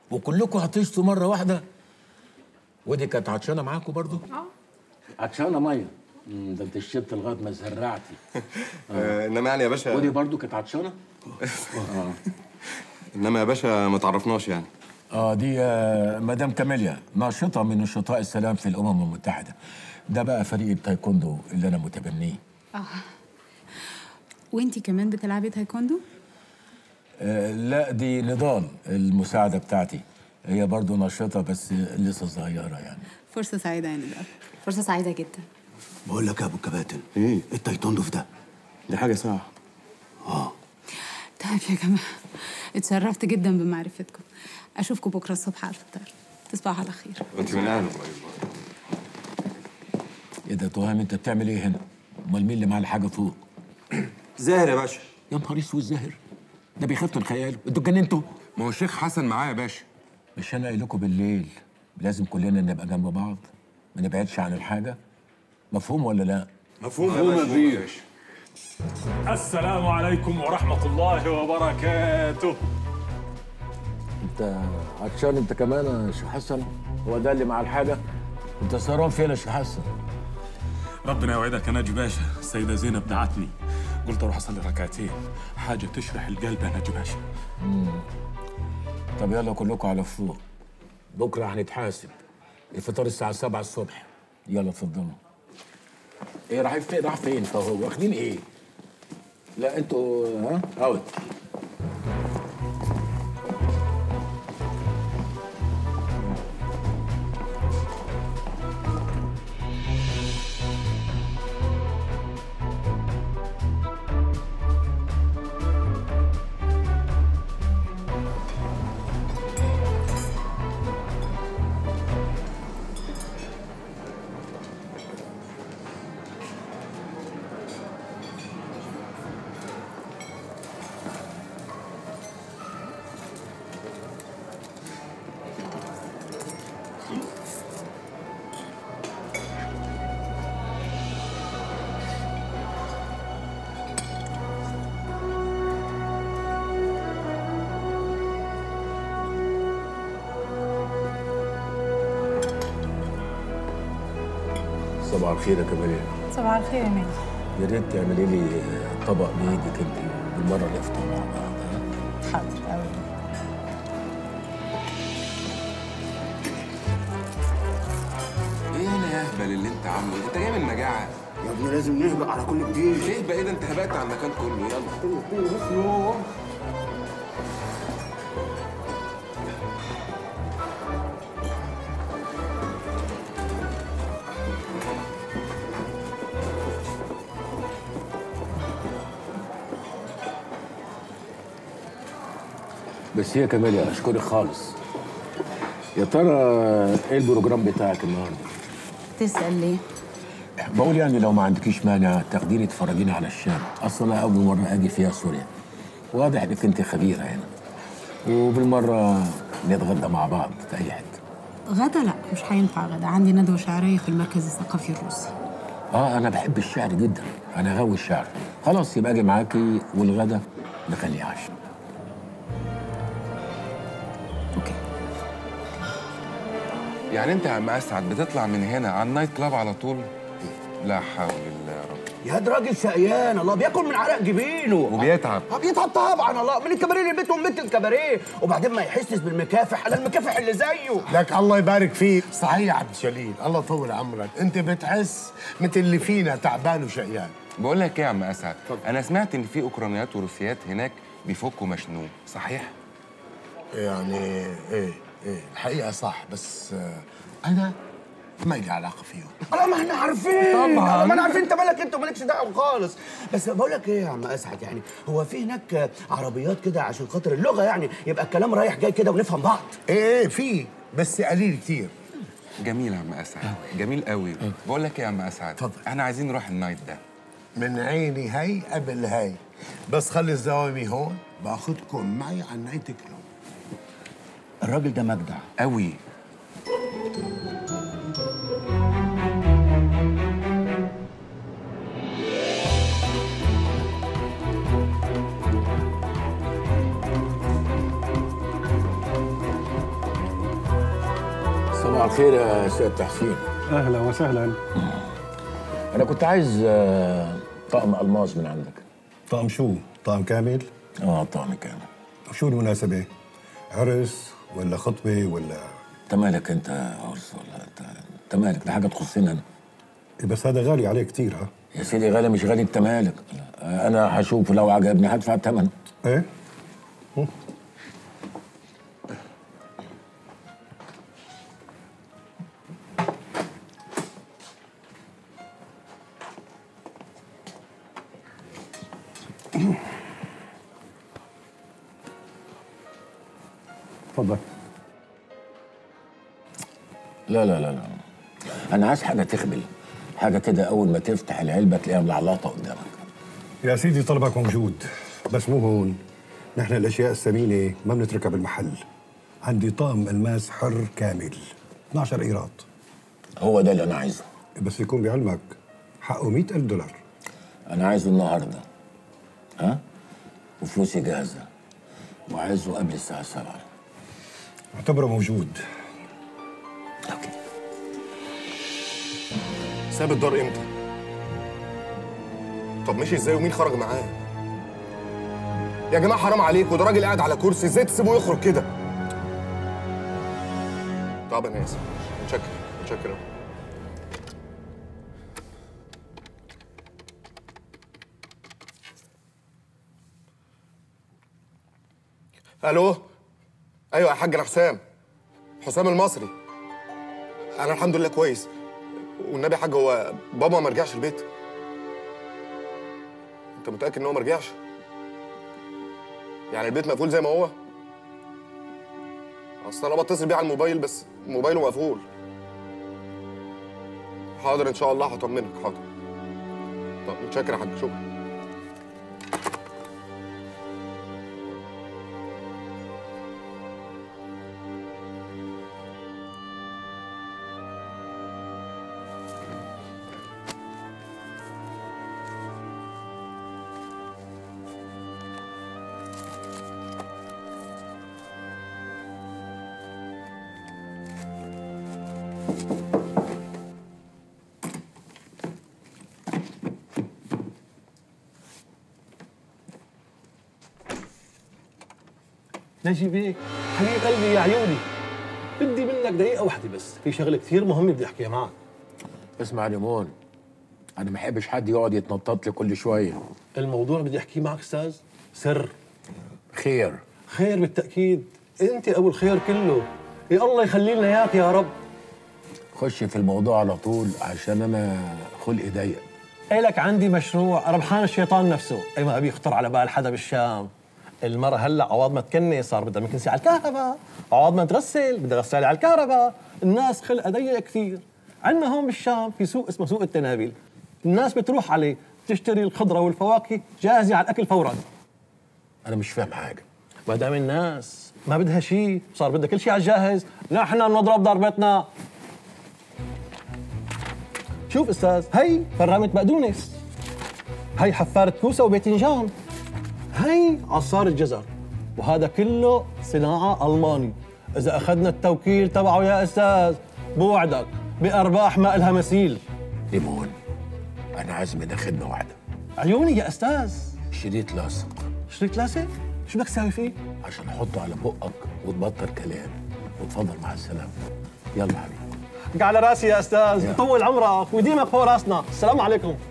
وكلكم هتشتوا مره واحده ودي كانت عطشانه معاكم برضو اه عطشانه ميه مم، ده انت شربت لغايه ما زرعتي آه، انما يعني يا باشا ودي برضو كانت عطشانه انما يا باشا ما تعرفناش يعني اه دي آه، مدام كاميليا ناشطه من نشطاء السلام في الامم المتحده ده بقى فريق التايكوندو اللي انا متبنيه اه وانتي كمان بتلعبي تايكوندو آه لا دي نضال المساعده بتاعتي هي برضو نشطه بس لسه صغيره يعني فرصه سعيده يا ندى فرصة سعيدة جدا بقول لك يا ابو الكباتن ايه التايتوندو في ده دي حاجه صح طيب يا جماعه اتشرفت جدا بمعرفتكم اشوفكم بكره الصبح على الفطار تصبحوا على خير انت من اهله ايه ده تهام انت بتعمل ايه هنا؟ امال مين اللي معاه الحاجه فوق؟ زاهر يا باشا يا نهار اسود زاهر ده بيخاف من خياله انتوا اتجننتوا ما هو الشيخ حسن معايا يا باشا مش انا قايل لكم بالليل لازم كلنا نبقى جنب بعض ما نبعدش عن الحاجه مفهوم ولا لا؟ مفهوم يا باشا السلام عليكم ورحمة الله وبركاته انت عطشان انت كمان يا شيخ حسن هو ده اللي مع الحاجه انت سهران فين يا شيخ حسن؟ ربنا يوعدك يا ناجي باشا السيدة زينب دعتني قلت أروح أصلي ركعتين حاجة تشرح القلب يا ناجي باشا طب يلا كلكم على فوق بكره هنتحاسب الفطار الساعه 7 الصبح يلا اتفضلوا ايه رايحين فين راح فين فهو واخدين ايه لا انتوا ها اوت صباح الخير يا كمالية صباح الخير يا نجم يا ريت تعملي لي طبق بايدك انت بالمره نفطر مع بعض ها حاضر قوي ايه انا يا اهبل اللي انت عامله انت جاي من مجاعه يا ابني لازم نهبط على كل جديد ليه بقى ايه ده انت هبقت على المكان كله يلا بس هي كمالية اشكرك خالص يا ترى ايه البروجرام بتاعك النهارده؟ تسال ليه بقول يعني لو ما عندكيش مانع تاخديني تفرجيني على الشام اصلا أنا اول مره اجي فيها سوريا واضح انك انت خبيره هنا وبالمره نتغدى مع بعض في اي حته غدا لا مش هينفع غدا عندي ندوه شعريه في المركز الثقافي الروسي اه انا بحب الشعر جدا انا غاوي الشعر خلاص يبقى اجي معاكي والغدا نخليه عشاء اوكي يعني انت يا عم اسعد بتطلع من هنا على النايت كلاب على طول لا حول الله يا رب يا ده راجل شقيان الله بياكل من عرق جبينه وبيتعب اه بيتعب طبعا الله من الكباريه للبيت ومن بيت الكباريه وبعدين ما يحسش بالمكافح على المكافح اللي زيه لك الله يبارك فيك صحيح يا عبد الجليل الله يطول عمرك انت بتحس مثل اللي فينا تعبان وشقيان بقول لك ايه يا عم اسعد انا سمعت ان في اوكرانيات وروسيات هناك بيفكوا مشنوق صحيح يعني ايه ايه الحقيقه صح بس آه، انا ما لي علاقه فيهم الله ما احنا عارفين طبعاً. ما انا عارفين انت مالك انت مالكش دعوه خالص بس بقول لك ايه يا عم اسعد يعني هو في هناك عربيات كده عشان خاطر اللغه يعني يبقى الكلام رايح جاي كده ونفهم بعض ايه ايه في بس قليل كتير جميل يا عم اسعد جميل قوي بقول لك ايه يا عم اسعد اتفضل. احنا عايزين نروح النايت ده من عيني هي قبل هي بس خلي الزوامي هون باخدكم معي على النايت كلوب الراجل ده مجدع قوي صباح الخير يا سيد تحسين اهلا وسهلا انا كنت عايز آه، طقم الماس من عندك طقم شو؟ طقم كامل؟ اه طقم كامل شو المناسبة؟ عرس ولا خطبة ولا انت مالك انت يا عرس ولا انت انت مالك دي حاجه تخصني انا إيه بس هذا غالي عليه كثير ها؟ يا سيدي غالي مش غالي انت مالك آه، انا هشوف لو عجبني هدفع الثمن ايه؟ تفضل لا لا لا لا انا عايز حاجه تخبل حاجه كده اول ما تفتح العلبه تلاقيها ملعلطه قدامك يا سيدي طلبك موجود بس مو هون نحن الاشياء الثمينه ما بنتركها بالمحل عندي طقم الماس حر كامل 12 قيراط هو ده اللي انا عايزه بس يكون بعلمك حقه 100000 دولار انا عايزه النهارده ها وفلوسي جاهزه وعايزه قبل الساعه 7 اعتبره موجود اوكي ساب الدار امتى؟ طب مشي ازاي ومين خرج معاه؟ يا جماعه حرام عليكم ده راجل قاعد على كرسي ازاي تسيبوه يخرج كده؟ طب انا اسف متشكر متشكر أوي. الو ايوه يا حاج انا حسام حسام المصري انا الحمد لله كويس والنبي يا حاج هو بابا ما رجعش البيت انت متاكد ان هو ما رجعش يعني البيت مقفول زي ما هو اصل انا بتصل بيه على الموبايل بس موبايله مقفول حاضر ان شاء الله هطمنك حاضر طب متشكر يا حاج شكرا نجي بيك حبيب قلبي يا عيوني بدي منك دقيقة واحدة بس في شغلة كثير مهمة بدي أحكيها معك اسمع يا ليمون انا ما بحبش حد يقعد يتنطط لي كل شويه الموضوع بدي أحكيه معك أستاذ سر خير خير بالتأكيد أنت أبو الخير كله يا الله يخلي لنا إياك يا رب خش في الموضوع على طول عشان انا خلقي ضيق إلك عندي مشروع ربحان الشيطان نفسه أي ما أبي يخطر على بال حدا بالشام المرة هلا عوض ما تكني صار بدها مكنسي على الكهرباء عوض ما تغسل بدها غسالة على الكهرباء الناس خلقها ضيق كثير عندنا هون بالشام في سوق اسمه سوق التنابل الناس بتروح عليه تشتري الخضرة والفواكه جاهزة على الأكل فورا انا مش فاهم حاجه ما دام الناس ما بدها شيء صار بدها كل شيء على الجاهز نحن نضرب ضربتنا شوف استاذ هي فرامة بقدونس هي حفارة كوسة وباذنجان هي عصارة جزر وهذا كله صناعة ألماني إذا أخذنا التوكيل تبعه يا أستاذ بوعدك بأرباح ما إلها مثيل ليمون انا عايز منها خدمه واحده عيوني يا أستاذ شريط لاصق شريط لاسق شو بدك تساوي فيه؟ عشان احطه على بقك وتبطل كلام وتفضل مع السلامه يلا حبيبي على راسي يا أستاذ طول عمرك ويديمك فوق راسنا السلام عليكم